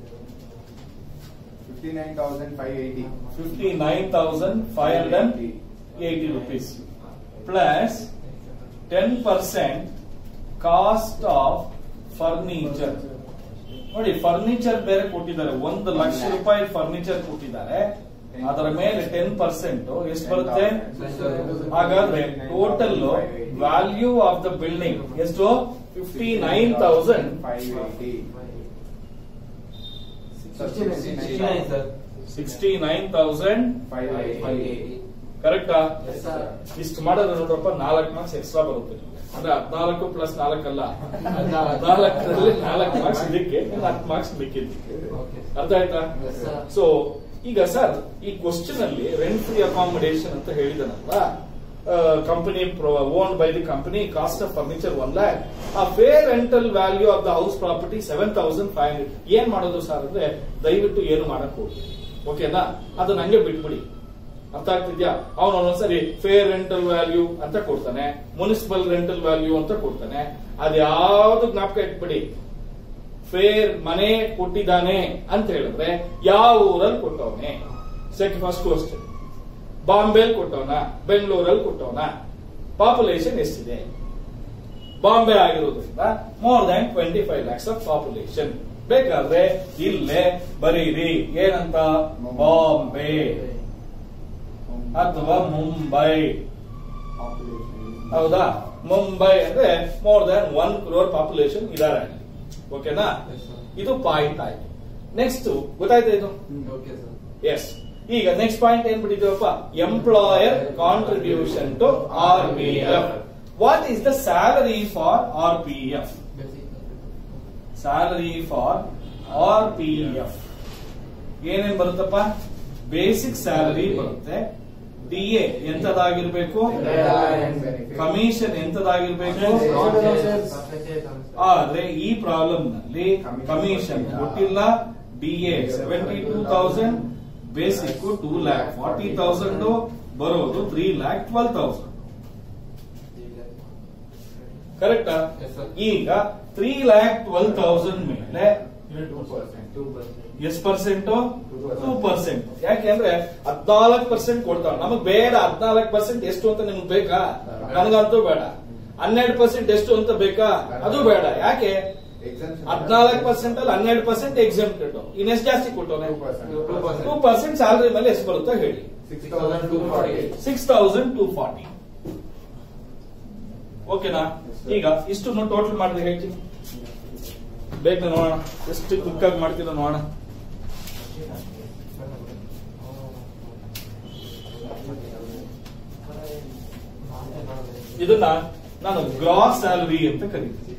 Fifty-nine thousand five eighty. Fifty nine thousand five hundred eighty rupees plus ten percent cost of furniture ನೋಡಿ furniture ಬೇರೆ ಕೊಟ್ಟಿದ್ದಾರೆ ಒಂದು ಲಕ್ಷ ರೂಪಾಯಿ furniture ಕೊಟ್ಟಿದ್ದಾರೆ ಅದರ ಮೇಲೆ ಟೆನ್ ಪರ್ಸೆಂಟ್ ಎಷ್ಟು ಬರುತ್ತೆ ಹಾಗಾದ್ರೆ total value of the building ಎಷ್ಟು fifty nine thousand Five eighty. Sixty-nine, sir. Sixty nine thousand Five eighty. ಕರೆಕ್ಟಾ Yes, sir. ಇಷ್ಟು ಮಾಡಿದ್ರೆ ನೋಡ್ರಪ್ಪ ನಾಲ್ಕು ಮಾರ್ಕ್ಸ್ ಎಕ್ಸ್ಟ್ರಾ ಬರುತ್ತೆ ಅಂದ್ರೆ ಹದಿನಾಲ್ಕು ಪ್ಲಸ್ ನಾಲ್ಕಲ್ಲ ಹದಿನಾಲ್ಕು. ನಾಲ್ಕರಲ್ಲಿ ನಾಲ್ಕು ಮಾರ್ಕ್ಸ್ ಇದಕ್ಕೆ ಹತ್ತು ಮಾರ್ಕ್ಸ್ ಬೇಕಿತ್ತು Okay. ಅರ್ಥ ಆಯ್ತಾ Yes, sir. ಸೊ ಈಗ ಸರ್ ಈ ಕ್ವಶನ್ ಅಲ್ಲಿ ರೆಂಟ್ ಫ್ರೀ ಅಕಾಮಿಡೇಷನ್ ಅಂತ ಹೇಳಿದನಲ್ಲ company own by the company cost of furniture one lakh ಆ fair rental value of the house property seven thousand five hundred ಏನ್ ಮಾಡೋದು ಸರ್ ಅಂದ್ರೆ ದಯವಿಟ್ಟು ಏನು ಮಾಡಕ್ ಹೋಗಿ ಓಕೆನಾ ಅದು ನಂಗೆ ಬಿಟ್ಬಿಡಿ ಅರ್ಥ ಆಗ್ತಿದ್ಯಾ ಅವನು ಒಂದೊಂದ್ಸರಿ ಫೇರ್ ರೆಂಟಲ್ ವ್ಯಾಲ್ಯೂ ಅಂತ ಕೊಡ್ತಾನೆ ಮುನಿಸಿಪಲ್ ರೆಂಟಲ್ ವ್ಯಾಲ್ಯೂ ಅಂತ ಕೊಡ್ತಾನೆ ಅದ್ಯಾವ್ದು ಜ್ಞಾಪಕ ಇಟ್ಬಿಡಿ ಫೇರ್ ಮನೆ ಕೊಟ್ಟಿದ್ದಾನೆ ಅಂತ ಹೇಳಿದ್ರೆ ಯಾವ ಊರಲ್ಲಿ ಕೊಟ್ಟವನೆ ಸೆಕೆಂಡ್ ಫಸ್ಟ್ ಕ್ವಶನ್ ಬಾಂಬೆಲ್ ಕೊಟ್ಟವನ ಬೆಂಗಳೂರಲ್ಲಿ ಕೊಟ್ಟವನ ಪಾಪ್ಯುಲೇಷನ್ ಎಷ್ಟಿದೆ ಬಾಂಬೆ ಆಗಿರೋದ್ರಿಂದ more than twenty five lakhs of population ಬೇಕಾದ್ರೆ ಇಲ್ಲೇ ಬರೀರಿ ಏನಂತ ಬಾಂಬೆ ಅಥವಾ ಮುಂಬೈ Population. ಹೌದಾ ಮುಂಬೈ ಅಂದ್ರೆ more than one crore population ಇದಾರೆ ಅಲ್ಲಿ ಓಕೆನಾ Yes, sir. ಇದು ಪಾಯಿಂಟ್ ಆಯ್ತು ನೆಕ್ಸ್ಟ್ ಗೊತ್ತಾಯ್ತಾ ಇದು Okay, sir. ಎಸ್ ಈಗ ನೆಕ್ಸ್ಟ್ ಪಾಯಿಂಟ್ ಏನ್ ಬಿಟ್ಟಿದ್ದೀವಪ್ಪ employer contribution to R P F what is the salary for R P F Basic. Salary for R P F ಏನೇನ್ ಬರುತ್ತಪ್ಪ ಬೇಸಿಕ್ ಸ್ಯಾಲರಿ ಬರುತ್ತೆ ಡಿ ಎ ಎಂತದಾಗಿರ್ಬೇಕು ಕಮಿಷನ್ ಎಂತದಾಗಿರ್ಬೇಕು ಆದ್ರೆ ಈ ಪ್ರಾಬ್ಲಮ್ ನಲ್ಲಿ ಕಮಿಷನ್ ಕೊಟ್ಟಿಲ್ಲ D A seventy two thousand basic two lakh forty thousand ಬರೋದು ತ್ರೀ ಲ್ಯಾಕ್ ಟ್ವೆಲ್ ತೌಸಂಡ್ ಕರೆಕ್ಟಾ Yes, sir. ಈಗ ತ್ರೀ ಲ್ಯಾಕ್ ಟ್ವೆಲ್ ತೌಸಂಡ್ ಮೇಲೆ Two percent. Two percent. ಎಷ್ಟು ಪರ್ಸೆಂಟ್ ಟೂ ಪರ್ಸೆಂಟ್ ಯಾಕೆಂದ್ರೆ ಹದ್ನಾಲ್ಕು ಪರ್ಸೆಂಟ್ ಕೊಡ್ತಾವ ನಮಗ್ ಬೇಡ ಹದ್ನಾಲ್ಕು ಪರ್ಸೆಂಟ್ ಎಷ್ಟು ಅಂತ ನಿಮ್ಗೆ ಬೇಕಾ ನನಗಂತೂ ಬೇಡ ಹನ್ನೆರಡು ಪರ್ಸೆಂಟ್ ಎಷ್ಟು ಅಂತ ಬೇಕಾ ಅದು ಬೇಡ ಯಾಕೆ Exemption. ಹದ್ನಾಲ್ಕು ಪರ್ಸೆಂಟ್ ಅಲ್ಲಿ ಹನ್ನೆರಡು ಪರ್ಸೆಂಟ್ ಎಕ್ಸಾಮ್ಟೆಡ್ ಇನ್ನೆಷ್ಟು ಜಾಸ್ತಿ ಕೊಟ್ಟವನೆ Two percent. Two percent. Two percent salary ಮೇಲೆ ಎಷ್ಟು ಬರುತ್ತೋ ಹೇಳಿ Six thousand two forty. Six thousand two forty ಓಕೆನಾ ಈಗ ಇಷ್ಟು ಟೋಟಲ್ ಮಾಡಿದ್ರೆ ಹೇಳ್ತೀನಿ ಬೇಗ ನೋಡೋಣ ಎಷ್ಟು ಕ್ವಿಕ್ ಆಗಿ ಮಾಡ್ತೀರ ನೋಡೋಣ ಇದನ್ನ ನಾನು ಗ್ರಾಸ್ ಸ್ಯಾಲರಿ ಅಂತ ಕರಿತೀನಿ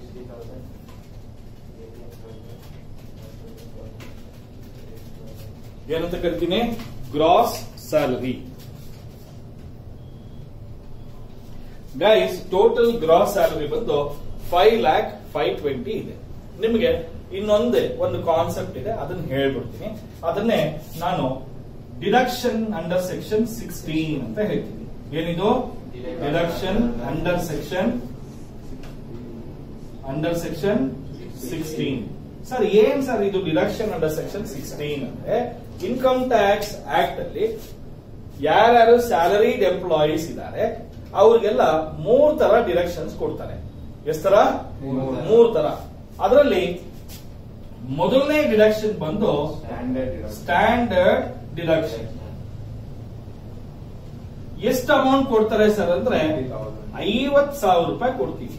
ಏನಂತ ಕರಿತೀನಿ gross salary guys total gross salary ಬಂದು ಫೈವ್ ಲ್ಯಾಕ್ ಫೈವ್ ಟ್ವೆಂಟಿ ಇದೆ ನಿಮಗೆ ಇನ್ನೊಂದೇ ಒಂದು ಕಾನ್ಸೆಪ್ಟ್ ಇದೆ ಅದನ್ನ ಹೇಳ್ಬಿಡ್ತೀನಿ ಅದನ್ನೇ ನಾನು ಡಿಡಕ್ಷನ್ ಅಂಡರ್ ಸೆಕ್ಷನ್ ಸಿಕ್ಸ್ಟೀನ್ ಅಂತ ಹೇಳ್ತೀನಿ ಏನಿದು deduction under section under section sixteen sir ಏನ್ ಸರ್ ಇದು ಡಿಡಕ್ಷನ್ ಅಂಡರ್ ಸೆಕ್ಷನ್ ಸಿಕ್ಸ್ಟೀನ್ ಅಂದ್ರೆ ಇನ್ಕಮ್ ಟ್ಯಾಕ್ಸ್ ಆಕ್ಟ್ ಅಲ್ಲಿ ಯಾರ್ಯಾರು ಸ್ಯಾಲರಿಡ್ ಎಂಪ್ಲಾಯೀಸ್ ಇದ್ದಾರೆ ಅವ್ರಿಗೆಲ್ಲ ಮೂರ್ ತರ ಡಿಡಕ್ಷನ್ಸ್ ಕೊಡ್ತಾರೆ ಎಷ್ಟ್ ತರ ಮೂರ್. ಮೂರ್ ತರ ಅದರಲ್ಲಿ ಮೊದಲನೇ ಡಿಡಕ್ಷನ್ ಬಂದು ಸ್ಟ್ಯಾಂಡರ್ಡ್ ಸ್ಟ್ಯಾಂಡರ್ಡ್ ಡಿಡಕ್ಷನ್ ಎಷ್ಟು ಅಮೌಂಟ್ ಕೊಡ್ತಾರೆ ಸರ್ ಅಂದ್ರೆ ಐವತ್ ಸಾವಿರ ರೂಪಾಯಿ ಕೊಡ್ತೀವಿ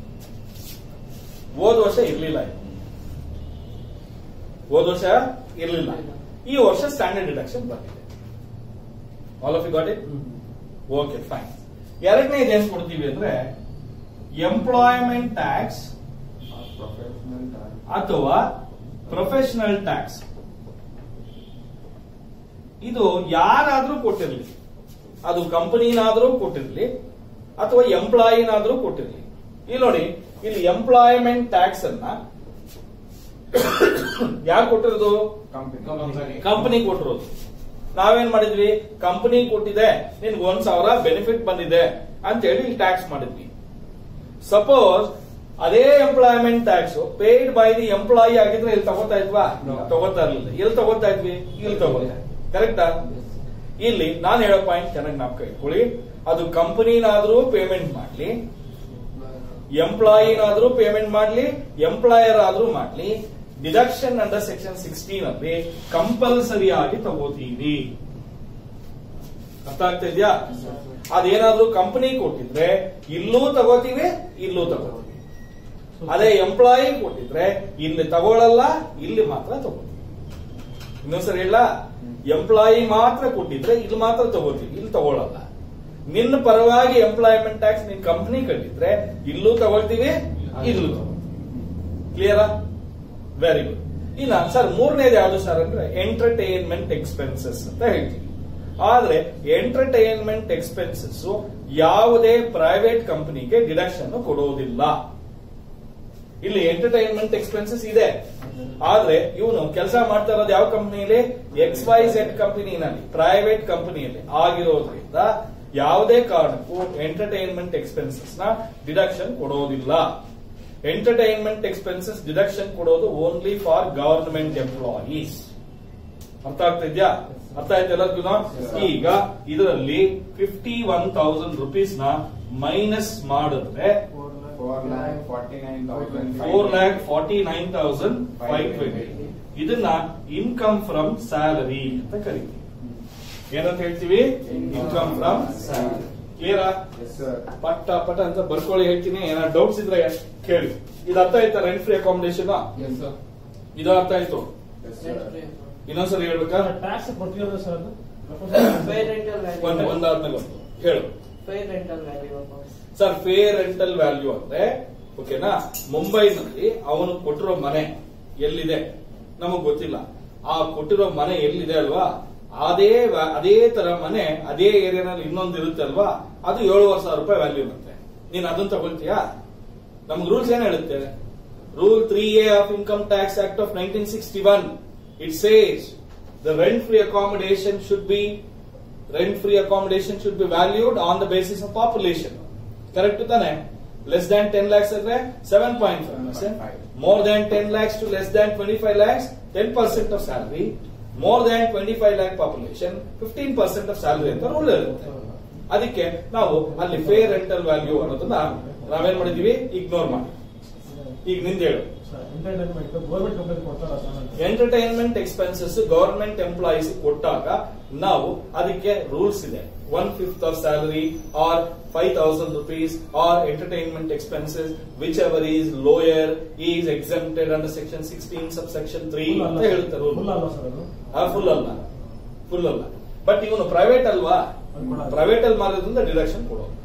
ಹೋದ ವರ್ಷ ಇರ್ಲಿಲ್ಲ ಇದು. ಹೋದ ವರ್ಷ ಇರ್ಲಿಲ್ಲ ಈ ವರ್ಷ ಸ್ಟ್ಯಾಂಡರ್ಡ್ ಡಿಡಕ್ಷನ್ ಬಂದಿದೆ all of you got it okay fine ಎರಡನೇದು ಏನ್ ಕೊಡ್ತೀವಿ ಅಂದ್ರೆ ಎಂಪ್ಲಾಯ್ಮೆಂಟ್ ಟ್ಯಾಕ್ಸ್ ಪ್ರೊಫೆಷನಲ್ ಅಥವಾ ಪ್ರೊಫೆಷನಲ್ ಟ್ಯಾಕ್ಸ್ ಇದು ಯಾರಾದ್ರೂ ಕೊಟ್ಟಿರ್ಲಿ ಅದು ಕಂಪನಿನಾದ್ರೂ ಕೊಟ್ಟಿರ್ಲಿ ಅಥವಾ ಎಂಪ್ಲಾಯಿನಾದ್ರೂ ಕೊಟ್ಟಿರ್ಲಿ ಇಲ್ಲಿ ನೋಡಿ ಇಲ್ಲಿ ಎಂಪ್ಲಾಯ್ಮೆಂಟ್ ಟ್ಯಾಕ್ಸ್ ಅನ್ನ ಯಾರು ಕೊಟ್ಟಿರೋದು ಕಂಪನಿ ಕಂಪನಿ ಕೊಟ್ಟಿರೋದು ನಾವೇನ್ ಮಾಡಿದ್ವಿ ಕಂಪನಿ ಕೊಟ್ಟಿದೆ ನಿನ್ಗೆ ಒಂದ್ ಸಾವಿರ ಬೆನಿಫಿಟ್ ಬಂದಿದೆ ಅಂತ ಹೇಳಿ ಇಲ್ಲಿ ಟ್ಯಾಕ್ಸ್ ಮಾಡಿದ್ವಿ ಸಪೋಸ್ ಅದೇ employment tax paid by the employee ಆಗಿದ್ರೆ ಇಲ್ಲಿ ತಗೋತಾ ಇದ್ವಾ No. ತಗೋತಾ ಇರ್ಲಿಲ್ಲ ಎಲ್ಲಿ ತಗೋತಾ ಇದ್ವಿ ಇಲ್ಲಿ ತಗೋತಾ ಕರೆಕ್ಟಾ ಇಲ್ಲಿ ನಾನು ಹೇಳೋ ಪಾಯಿಂಟ್ ಚೆನ್ನಾಗಿ ಜ್ಞಾಪಕ ಇಟ್ಕೊಳ್ಳಿ ಅದು ಕಂಪನಿನಾದ್ರೂ ಪೇಮೆಂಟ್ ಮಾಡ್ಲಿ ಎಂಪ್ಲಾಯಿನಾದ್ರೂ ಪೇಮೆಂಟ್ ಮಾಡ್ಲಿ ಎಂಪ್ಲಾಯರ್ ಆದ್ರೂ ಮಾಡ್ಲಿ ಡಿಡಕ್ಷನ್ ಅಂಡರ್ ಸೆಕ್ಷನ್ ಸಿಕ್ಸ್ಟೀನ್ ಅಲ್ಲಿ ಕಂಪಲ್ಸರಿ ಆಗಿ ತಗೋತೀವಿ ಅರ್ಥ ಆಗ್ತಾ ಇದೆಯಾ ಅದೇನಾದ್ರೂ ಕಂಪನಿ ಕೊಟ್ಟಿದ್ರೆ ಇಲ್ಲೂ ತಗೋತೀವಿ ಇಲ್ಲೂ ತಗೋತೀವಿ ಅದೇ ಎಂಪ್ಲಾಯಿ ಕೊಟ್ಟಿದ್ರೆ ಇಲ್ಲಿ ತಗೊಳ್ಳಲ್ಲ ಇಲ್ಲಿ ಮಾತ್ರ ತಗೋತೀವಿ ಇನ್ನೊಂದ್ಸರಿ ಹೇಳ ಎಂಪ್ಲಾಯಿ ಮಾತ್ರ ಕೊಟ್ಟಿದ್ರೆ ಇಲ್ಲಿ ಮಾತ್ರ ತಗೋತೀವಿ ಇಲ್ಲಿ ತಗೊಳ್ಳಲ್ಲ ನಿನ್ನ ಪರವಾಗಿ ಎಂಪ್ಲಾಯ್ಮೆಂಟ್ ಟ್ಯಾಕ್ಸ್ ನಿನ್ ಕಂಪನಿ ಕಟ್ಟಿದ್ರೆ ಇಲ್ಲೂ ತಗೊಳ್ತೀವಿ ಇಲ್ಲೂ ಕ್ಲಿಯರಾ ವೆರಿ ಗುಡ್ ಇನ್ನ ಸರ್ ಮೂರನೇದು ಯಾವುದು ಸರ್ ಅಂದ್ರೆ ಎಂಟರ್ಟೈನ್ಮೆಂಟ್ ಎಕ್ಸ್ಪೆನ್ಸಸ್ ಅಂತ ಹೇಳ್ತೀವಿ ಆದ್ರೆ ಎಂಟರ್ಟೈನ್ಮೆಂಟ್ ಎಕ್ಸ್ಪೆನ್ಸಸ್ ಯಾವುದೇ ಪ್ರೈವೇಟ್ ಕಂಪನಿಗೆ ಡಿಡಕ್ಷನ್ ಕೊಡೋದಿಲ್ಲ ಇಲ್ಲಿ ಎಂಟರ್ಟೈನ್ಮೆಂಟ್ ಎಕ್ಸ್ಪೆನ್ಸಸ್ ಇದೆ ಆದ್ರೆ ಇವನು ಕೆಲಸ ಮಾಡ್ತಾ ಇರೋದು ಯಾವ ಕಂಪನಿಯಲ್ಲಿ ಎಕ್ಸ್ ವೈ ಝೆಡ್ ಕಂಪನಿನಲ್ಲಿ ಪ್ರೈವೇಟ್ ಕಂಪನಿಯಲ್ಲಿ ಆಗಿರೋದ್ರಿಂದ ಯಾವುದೇ ಕಾರಣಕ್ಕೂ ಎಂಟರ್ಟೈನ್ಮೆಂಟ್ ಎಕ್ಸ್ಪೆನ್ಸಸ್ ನ ಡಿಡಕ್ಷನ್ ಕೊಡೋದಿಲ್ಲ ಎಂಟರ್ಟೈನ್ಮೆಂಟ್ ಎಕ್ಸ್ಪೆನ್ಸಸ್ ಡಿಡಕ್ಷನ್ ಕೊಡೋದು ಓನ್ಲಿ ಫಾರ್ ಗವರ್ನಮೆಂಟ್ ಎಂಪ್ಲಾಯೀಸ್ ಅರ್ಥ ಆಗ್ತಾ ಇದ್ಯಾ ಅರ್ಥ ಆಯ್ತು ಎಲ್ಲರಿಗೂ ಈಗ ಇದರಲ್ಲಿ ಫಿಫ್ಟಿ ಒನ್ ತೌಸಂಡ್ ರುಪೀಸ್ ನ ಮೈನಸ್ ಮಾಡಿದ್ರೆ four lakh forty nine thousand four lakh forty nine thousand five twenty ಇದನ್ನ ಇನ್ಕಮ್ ಫ್ರಮ್ ಸ್ಯಾಲರಿ ಅಂತ ಕರಿತೀವಿ ಏನಂತ ಹೇಳ್ತೀವಿ ಇನ್ಕಮ್ ಫ್ರಮ್ ಸ್ಯಾಲರಿ ಕ್ಲಿಯರಾ ಎಸ್ ಸರ್ ಪಟ್ಟ ಪಟ ಅಂತ ಬರ್ಕೊಳ್ಳಿ ಹೇಳ್ತೀನಿ ಏನಾದ್ರು ಡೌಟ್ಸ್ ಇದ್ರೆ ಕೇಳಿ ಇದು ಅರ್ಥ ಆಯ್ತಾ rent free accommodation yes sir ಇದು ಅರ್ಥ ಆಯ್ತು ಎಸ್ ಸರ್ ಇನ್ನೊಂದ್ಸರಿ ಹೇಳ್ಬೇಕಾ ಟ್ಯಾಕ್ಸ್ ಕೊಡ್ತೀವಲ್ಲ ಸರ್ ಅದು ಫೇರ್ ರೆಂಟಲ್ ಒಂದ್ ವ್ಯಾಲ್ಯೂ ಒಂದಾದ್ಮೇಲೆ ಒಂದು ಹೇಳು fair rental value sir fair rental value ಅಂದ್ರೆ ಓಕೆನಾ ಮುಂಬೈನಲ್ಲಿ ಅವನು ಕೊಟ್ಟಿರೋ ಮನೆ ಎಲ್ಲಿದೆ ನಮಗ್ ಗೊತ್ತಿಲ್ಲ ಆ ಕೊಟ್ಟಿರೋ ಮನೆ ಎಲ್ಲಿದೆ ಅಲ್ವಾ ಅದೇ ವ್ಯಾ- ಅದೇ ತರ ಮನೆ ಅದೇ ಏರಿಯಾನಲ್ಲಿ ಇನ್ನೊಂದು ಇರುತ್ತೆ ಅಲ್ವಾ ಅದು ಏಳುವರೆ ಸಾವಿರ ರೂಪಾಯಿ ವ್ಯಾಲ್ಯೂ ಇರುತ್ತೆ ನೀನ್ ಅದನ್ನ ತಗೊಳ್ತೀಯಾ ನಮ್ಗೆ ರೂಲ್ಸ್ ಏನ್ ಹೇಳುತ್ತೆ rule three A of income tax act of nineteen sixty one it says the rent free accommodation should be rent free accommodation should be valued on the basis of population correct ತಾನೆ less than 10 lakhs ಇದ್ರೆ 7.5 percent more than 10 lakhs to less than 25 lakhs 10 percent of salary more than 25 lakh population 15 percent of salary ಅಂತ rule ಇರುತ್ತೆ ಅದಕ್ಕೆ ನಾವು ಅಲ್ಲಿ fair rental value ಅನ್ನೋದನ್ನ ನಾವೇನ್ ಮಾಡಿದೀವಿ ಇಗ್ನೋರ್ ಮಾಡಿ ಈಗ ನಿಂದ ಹೇಳು ಎಂಟರ್ಟೈನ್ಮೆಂಟ್ ಗೌರ್ಮೆಂಟ್ ಕಂಪನಿ ಕೊಡ್ತಾರ ಸರ್ ಅಂತ ಎಂಟರ್ಟೈನ್ಮೆಂಟ್ ಎಕ್ಸ್ಪೆನ್ಸಸ್ ಗವರ್ಮೆಂಟ್ ಎಂಪ್ಲಾಯೀಸ್ ಕೊಟ್ಟಾಗ ನಾವು ಅದಕ್ಕೆ ರೂಲ್ಸ್ ಇದೆ one fifth of salary or five thousand rupees or entertainment expenses whichever is lower is exempted under section sixteen sub section three Full ಅಂತ ಅಲ್ಲ ಹೇಳ್ತಾರೆ sir. Full ಅಲ್ವಾ sir ಅದು full ಅಲ್ಲ ಫುಲ್ ಅಲ್ಲ ಬಟ್ ಇವನು private ಅಲ್ವಾ ಅದು ಕೊಡಲ್ಲ. ಪ್ರೈವೇಟ್ ಅಲ್ಲಿ ಮಾರೋದ್ರಿಂದ ಡಿಡಕ್ಷನ್ ಕೊಡೋದು